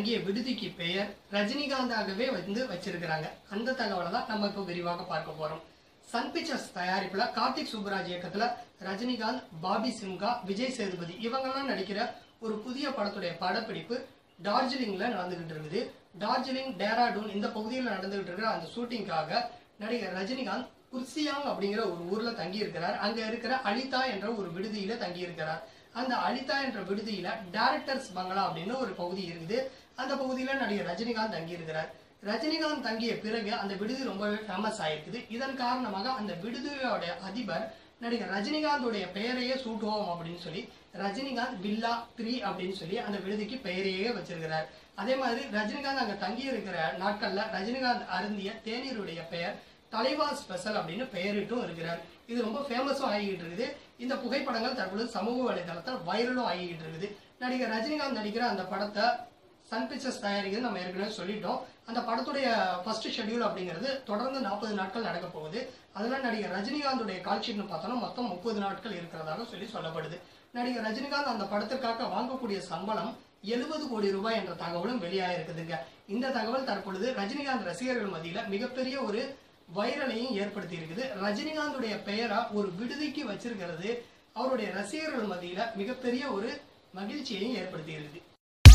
தங்கிய விடுதிக்கு பெயர் ரஜினிகாந்தாகவே வந்து வச்சிருக்கிறாங்க அந்த தகவலை தான் நம்ம இப்போ விரிவாக பார்க்க போறோம் சன் பிக்சர்ஸ் தயாரிப்புல கார்த்திக் சுப்புராஜ் இயக்கத்துல ரஜினிகாந்த் பாபி சிம்கா விஜய் சேதுபதி இவங்கெல்லாம் நடிக்கிற ஒரு புதிய படத்துடைய படப்பிடிப்பு டார்ஜிலிங்ல நடந்துகிட்டு இருக்குது டார்ஜிலிங் டேராடூன் இந்த பகுதியில் நடந்துகிட்டு இருக்கிற அந்த ஷூட்டிங்காக நடிகர் ரஜினிகாந்த் குர்சியாங் அப்படிங்கிற ஒரு ஊர்ல தங்கி இருக்கிறார் அங்க இருக்கிற அலிதா என்ற ஒரு விடுதியில தங்கி இருக்கிறார் அந்த அலிதா என்ற விடுதியில டைரக்டர்ஸ் பங்களா அப்படின்னு ஒரு பகுதி இருக்குது அந்த பகுதியில நடிகர் ரஜினிகாந்த் தங்கி இருக்கிறார் ரஜினிகாந்த் தங்கிய பிறகு அந்த விடுதி ரொம்பவே ஃபேமஸ் ஆயிருக்குது இதன் காரணமாக அந்த விடுதியோட அதிபர் நடிகர் ரஜினிகாந்தோடைய பெயரையே சூட்டுவோம் அப்படின்னு சொல்லி ரஜினிகாந்த் வில்லா த்ரீ அப்படின்னு சொல்லி அந்த விடுதிக்கு பெயரையே வச்சிருக்கிறார் அதே மாதிரி ரஜினிகாந்த் அங்க தங்கி இருக்கிற நாட்கள்ல ரஜினிகாந்த் அருந்திய தேநீருடைய பெயர் தலைவா ஸ்பெஷல் அப்படின்னு பெயரிட்டும் இருக்கிறார் இது ரொம்ப ஃபேமஸும் ஆகிட்டு இருக்குது இந்த புகைப்படங்கள் தற்பொழுது சமூக வலைதளத்தில் வைரலும் ஆகிட்டு இருக்குது நடிகர் ரஜினிகாந்த் நடிக்கிற அந்த படத்தை சன் பிக்சர்ஸ் தயாரிக்கிறது நம்ம ஏற்கனவே சொல்லிட்டோம் அந்த படத்துடைய ஃபர்ஸ்ட் ஷெட்யூல் அப்படிங்கிறது தொடர்ந்து நாற்பது நாட்கள் நடக்க போகுது அதுல நடிகர் ரஜினிகாந்துடைய கால்ஷீட்னு பார்த்தோம்னா மொத்தம் முப்பது நாட்கள் இருக்கிறதாக சொல்லி சொல்லப்படுது நடிகர் ரஜினிகாந்த் அந்த படத்திற்காக வாங்கக்கூடிய சம்பளம் எழுபது கோடி ரூபாய் என்ற தகவலும் வெளியாயிருக்குதுங்க இந்த தகவல் தற்பொழுது ரஜினிகாந்த் ரசிகர்கள் மத்தியில மிகப்பெரிய ஒரு வைரலையும் ஏற்படுத்தி இருக்குது ரஜினிகாந்துடைய பெயரா ஒரு விடுதிக்கு வச்சிருக்கிறது அவருடைய ரசிகர்கள் மத்தியில மிகப்பெரிய ஒரு மகிழ்ச்சியையும் ஏற்படுத்தி இருக்குது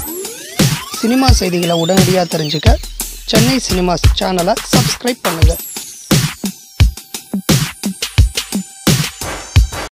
சினிமா செய்திகளை உடனடியாக தெரிஞ்சுக்க சென்னை சினிமாஸ் சேனலை சப்ஸ்கிரைப் பண்ணுங்கள்